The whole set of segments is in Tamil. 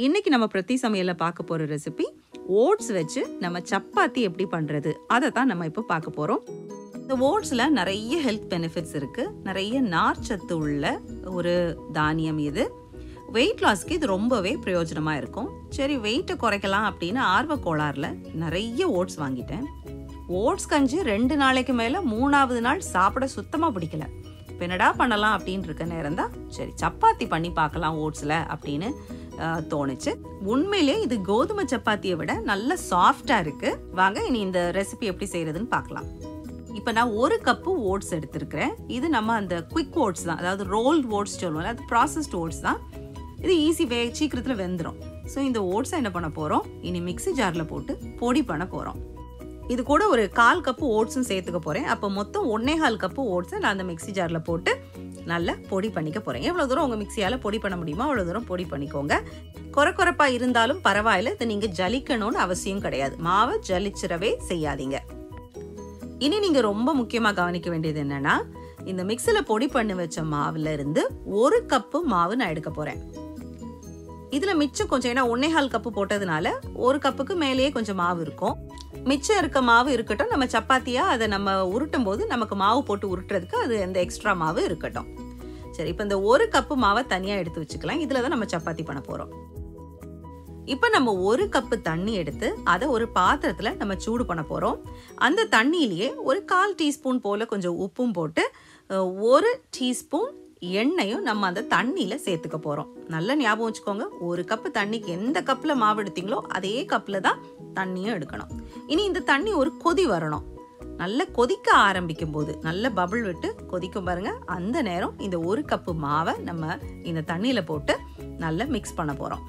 இன்னைக்கு நம்ம பிரதி சமையல்ல பார்க்க போற ரெசிபி ஓட்ஸ் வச்சு நம்ம சப்பாத்தி எப்படி பண்றது அதை தான் நம்ம இப்போ பார்க்க போறோம் இந்த ஓட்ஸ்ல நிறைய ஹெல்த் பெனிஃபிட்ஸ் இருக்கு நிறைய நார்ச்சத்து உள்ள ஒரு தானியம் இது வெயிட் லாஸ்க்கு இது ரொம்பவே பிரயோஜனமா இருக்கும் சரி வெயிட்டை குறைக்கலாம் அப்படின்னு ஆர்வ கோளாறுல நிறைய ஓட்ஸ் வாங்கிட்டேன் ஓட்ஸ் கஞ்சி ரெண்டு நாளைக்கு மேல மூணாவது நாள் சாப்பிட சுத்தமா பிடிக்கல இப்போ என்னடா பண்ணலாம் அப்படின்னு இருக்க நேரம் தான் சரி சப்பாத்தி பண்ணி பார்க்கலாம் ஓட்ஸில் அப்படின்னு ஆஹ், தோணுச்சு உண்மையிலே இது கோதுமை சப்பாத்தியை விட நல்ல சாஃப்டாக இருக்கு வாங்க இனி இந்த ரெசிபி எப்படி செய்யறதுன்னு பார்க்கலாம் இப்போ நான் ஒரு கப்பு ஓட்ஸ் எடுத்திருக்கிறேன் இது நம்ம அந்த குவிக் ஓட்ஸ் தான் அதாவது ரோல்ட் ஓட்ஸ் சொல்லுவோம்ல அது ப்ராசஸ்ட் ஓட்ஸ் தான் இது ஈஸி வே சீக்கிரத்தில் வெந்துடும் ஸோ இந்த ஓட்ஸை என்ன பண்ண போகிறோம் இனி மிக்ஸி ஜாரில் போட்டு பொடி பண்ண போகிறோம் இது கூட ஒரு கால் கப்பு ஓட்ஸும் சேர்த்துக்க போகிறேன் அப்போ மொத்தம் ஒன்னே கால் கப்பு ஓட்ஸை நான் அந்த மிக்ஸி ஜாரில் போட்டு நல்லா பொடி பண்ணிக்க போகிறேன் எவ்வளோ தூரம் உங்கள் மிக்ஸியால் பொடி பண்ண முடியுமோ அவ்வளோ தூரம் பொடி பண்ணிக்கோங்க குறை குறைப்பாக இருந்தாலும் பரவாயில்ல இதை நீங்கள் ஜலிக்கணும்னு அவசியம் கிடையாது மாவை ஜலிச்சிடவே செய்யாதீங்க இனி நீங்கள் ரொம்ப முக்கியமாக கவனிக்க வேண்டியது என்னன்னா இந்த மிக்ஸில் பொடி பண்ணி வச்ச மாவுல இருந்து ஒரு கப்பு மாவு நான் எடுக்க போகிறேன் இதில் மிச்சம் கொஞ்சம் ஏன்னா ஒன்னேகால் கப்பு போட்டதுனால ஒரு கப்புக்கு மேலேயே கொஞ்சம் மாவு இருக்கும் மிச்சம் இருக்க மாவு இருக்கட்டும் நம்ம சப்பாத்தியா அதை நம்ம உருட்டும் போது நமக்கு மாவு போட்டு உருட்டுறதுக்கு அது அந்த எக்ஸ்ட்ரா மாவு இருக்கட்டும் சரி இப்போ இந்த ஒரு கப்பு மாவை தனியாக எடுத்து வச்சுக்கலாம் இதில் தான் நம்ம சப்பாத்தி பண்ண போகிறோம் இப்போ நம்ம ஒரு கப்பு தண்ணி எடுத்து அதை ஒரு பாத்திரத்தில் நம்ம சூடு பண்ண போகிறோம் அந்த தண்ணியிலேயே ஒரு கால் டீஸ்பூன் போல் கொஞ்சம் உப்பும் போட்டு அஹ், ஒரு டீஸ்பூன் எண்ணெயும் நம்ம அந்த தண்ணியில் சேர்த்துக்க போகிறோம் நல்ல ஞாபகம் வச்சுக்கோங்க ஒரு கப்பு தண்ணிக்கு எந்த கப்பில் மாவு எடுத்தீங்களோ அதே கப்பில் தான் தண்ணியும் எடுக்கணும் இனி இந்த தண்ணி ஒரு கொதி வரணும் நல்ல கொதிக்க ஆரம்பிக்கும் போது நல்ல பபிள் விட்டு கொதிக்கும் பாருங்க அந்த நேரம் இந்த ஒரு கப்பு மாவை நம்ம இந்த தண்ணியில் போட்டு நல்லா மிக்ஸ் பண்ண போகிறோம்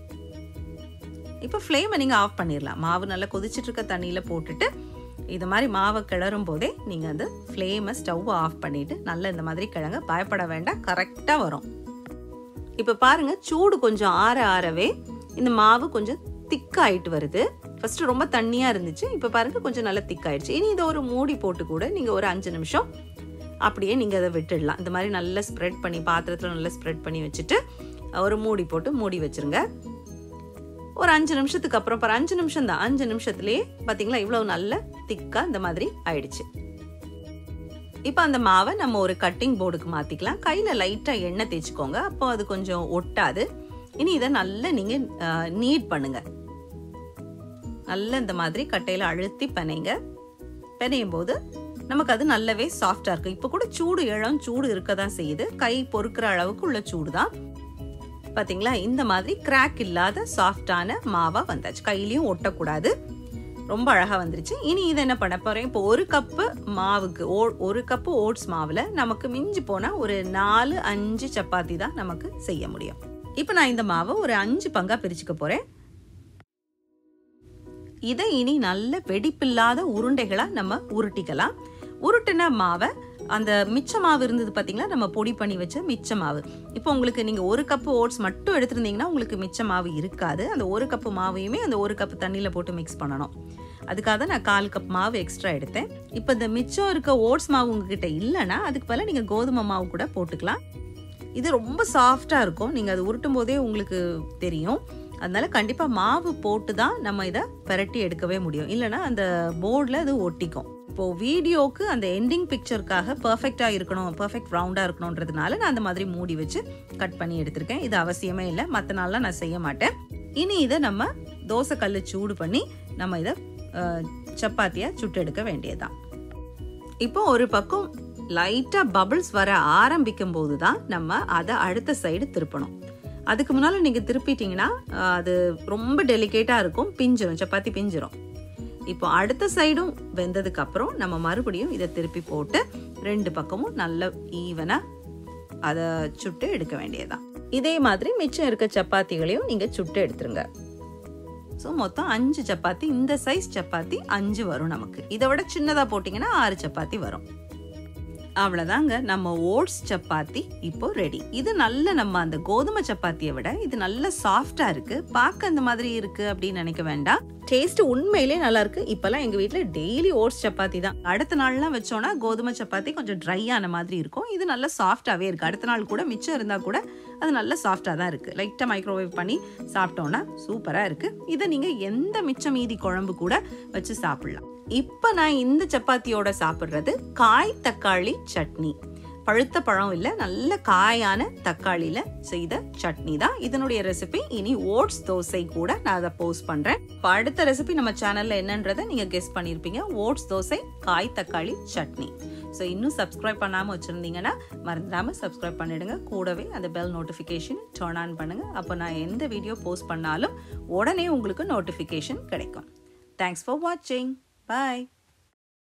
இப்போ ஃப்ளேமை நீங்கள் ஆஃப் பண்ணிடலாம் மாவு நல்லா கொதிச்சிட்டு இருக்க தண்ணியில் போட்டுட்டு இது மாதிரி மாவை கிளறும் போதே நீங்கள் வந்து ஃப்ளேமை ஸ்டவ் ஆஃப் பண்ணிட்டு நல்லா இந்த மாதிரி கிழங்க பயப்பட வேண்டாம் கரெக்டாக வரும் இப்போ பாருங்க சூடு கொஞ்சம் ஆற ஆறவே இந்த மாவு கொஞ்சம் திக்காயிட்டு வருது ஃபர்ஸ்ட் ரொம்ப தண்ணியாக இருந்துச்சு இப்போ பாருங்க கொஞ்சம் நல்லா திக்காயிடுச்சு இனி இதை ஒரு மூடி போட்டு கூட நீங்கள் ஒரு அஞ்சு நிமிஷம் அப்படியே நீங்கள் அதை விட்டுடலாம் இந்த மாதிரி நல்லா ஸ்ப்ரெட் பண்ணி பாத்திரத்தில் நல்லா ஸ்ப்ரெட் பண்ணி வச்சுட்டு ஒரு மூடி போட்டு மூடி வச்சிருங்க ஒரு அஞ்சு நிமிஷத்துக்கு அப்புறம் பாரு அஞ்சு நிமிஷம் தான் அஞ்சு நிமிஷத்துலயே பாத்தீங்களா இவ்வளவு நல்ல திக்கா இந்த மாதிரி ஆயிடுச்சு இப்போ அந்த மாவை நம்ம ஒரு கட்டிங் போர்டுக்கு மாத்திக்கலாம் கையில லைட்டா எண்ணெய் தேய்ச்சிக்கோங்க அப்போ அது கொஞ்சம் ஒட்டாது இனி இதை நல்லா நீங்க நீட் பண்ணுங்க நல்ல இந்த மாதிரி கட்டையில அழுத்தி பனைங்க பிணையும் போது நமக்கு அது நல்லாவே சாஃப்டா இருக்கும் இப்போ கூட சூடு இளம் சூடு இருக்க தான் செய்யுது கை பொறுக்கிற அளவுக்கு உள்ள சூடு தான் பாத்தீங்களா இந்த மாதிரி கிராக் இல்லாத சாஃப்டான மாவா வந்தாச்சு கையிலயும் ஒட்டக்கூடாது ரொம்ப அழகா வந்துருச்சு இனி இதை என்ன பண்ண போறேன் இப்போ ஒரு கப்பு மாவுக்கு ஓ ஒரு கப்பு ஓட்ஸ் மாவுல நமக்கு மிஞ்சி போனா ஒரு நாலு அஞ்சு சப்பாத்தி தான் நமக்கு செய்ய முடியும் இப்போ நான் இந்த மாவை ஒரு அஞ்சு பங்கா பிரிச்சுக்க போறேன் இதை இனி நல்ல வெடிப்பில்லாத உருண்டைகளா நம்ம உருட்டிக்கலாம் உருட்டின மாவை அந்த மிச்ச மாவு இருந்தது பார்த்தீங்களா நம்ம பொடி பண்ணி வச்ச மிச்ச மாவு இப்போ உங்களுக்கு நீங்கள் ஒரு கப்பு ஓட்ஸ் மட்டும் எடுத்திருந்தீங்கன்னா உங்களுக்கு மிச்ச மாவு இருக்காது அந்த ஒரு கப்பு மாவையுமே அந்த ஒரு கப்பு தண்ணியில் போட்டு மிக்ஸ் பண்ணணும் அதுக்காக தான் நான் கால் கப் மாவு எக்ஸ்ட்ரா எடுத்தேன் இப்போ இந்த மிச்சம் இருக்க ஓட்ஸ் மாவு உங்ககிட்ட இல்லைன்னா அதுக்கு பதிலாக நீங்கள் கோதுமை மாவு கூட போட்டுக்கலாம் இது ரொம்ப சாஃப்டாக இருக்கும் நீங்கள் அது உருட்டும் போதே உங்களுக்கு தெரியும் அதனால கண்டிப்பாக மாவு போட்டு தான் நம்ம இதை பெரட்டி எடுக்கவே முடியும் இல்லைன்னா அந்த போர்டில் அது ஒட்டிக்கும் இப்போ வீடியோக்கு அந்த எண்டிங் பிக்சருக்காக பர்ஃபெக்டாக இருக்கணும் பர்ஃபெக்ட் ரவுண்டாக இருக்கணுன்றதுனால நான் அந்த மாதிரி மூடி வச்சு கட் பண்ணி எடுத்திருக்கேன் இது அவசியமே இல்லை மற்ற நாள்லாம் நான் செய்ய மாட்டேன் இனி இதை நம்ம தோசை கல் சூடு பண்ணி நம்ம இதை சப்பாத்தியாக சுட்டு எடுக்க வேண்டியதுதான் இப்போ ஒரு பக்கம் லைட்டா பபிள்ஸ் வர ஆரம்பிக்கும் போது தான் நம்ம அதை அடுத்த சைடு திருப்பணும் அதுக்கு முன்னால நீங்க திருப்பிட்டீங்கன்னா அஹ், அது ரொம்ப டெலிகேட்டா இருக்கும் பிஞ்சிரும் சப்பாத்தி பிஞ்சிரும் இப்போ அடுத்த சைடும் வெந்ததுக்கு அப்புறம் நம்ம மறுபடியும் இதை திருப்பி போட்டு ரெண்டு பக்கமும் நல்ல ஈவனா அதை சுட்டு எடுக்க வேண்டியதுதான் இதே மாதிரி மிச்சம் இருக்க சப்பாத்திகளையும் நீங்க சுட்டு எடுத்துருங்க ஸோ மொத்தம் அஞ்சு சப்பாத்தி இந்த சைஸ் சப்பாத்தி அஞ்சு வரும் நமக்கு இதை விட சின்னதாக போட்டிங்கன்னா ஆறு சப்பாத்தி வரும் அவ்வளோதாங்க நம்ம ஓட்ஸ் சப்பாத்தி இப்போ ரெடி இது நல்ல நம்ம அந்த கோதுமை சப்பாத்தியை விட இது நல்ல சாஃப்டா இருக்கு பார்க்க இந்த மாதிரி இருக்கு அப்படின்னு நினைக்க வேண்டாம் டேஸ்ட் உண்மையிலே நல்லா இருக்கு இப்பெல்லாம் எங்க வீட்ல டெய்லி ஓட்ஸ் சப்பாத்தி தான் அடுத்த நாள்லாம் வச்சோம்னா கோதுமை சப்பாத்தி கொஞ்சம் ட்ரை ஆன மாதிரி இருக்கும் இது நல்லா சாஃப்டாவே இருக்கு அடுத்த நாள் கூட மிச்சம் இருந்தா கூட அது நல்ல சாஃப்டா தான் இருக்கு லைட்டா மைக்ரோவேவ் பண்ணி சாப்பிட்டோம்னா சூப்பரா இருக்கு இதை நீங்க எந்த மிச்ச மீதி குழம்பு கூட வச்சு சாப்பிடலாம் இப்போ நான் இந்த சப்பாத்தியோட சாப்பிட்றது காய் தக்காளி சட்னி பழுத்த பழம் இல்லை நல்ல காயான தக்காளியில் செய்த சட்னி தான் இதனுடைய ரெசிபி இனி ஓட்ஸ் தோசை கூட நான் அதை போஸ்ட் பண்ணுறேன் இப்போ அடுத்த ரெசிபி நம்ம சேனலில் என்னன்றதை நீங்கள் கெஸ் பண்ணியிருப்பீங்க ஓட்ஸ் தோசை காய் தக்காளி சட்னி ஸோ இன்னும் சப்ஸ்கிரைப் பண்ணாமல் வச்சுருந்தீங்கன்னா மறந்துடாமல் சப்ஸ்கிரைப் பண்ணிடுங்க கூடவே அந்த பெல் நோட்டிஃபிகேஷன் டர்ன் ஆன் பண்ணுங்கள் அப்போ நான் எந்த வீடியோ போஸ்ட் பண்ணாலும் உடனே உங்களுக்கு நோட்டிஃபிகேஷன் கிடைக்கும் தேங்க்ஸ் ஃபார் வாட்சிங் பாய்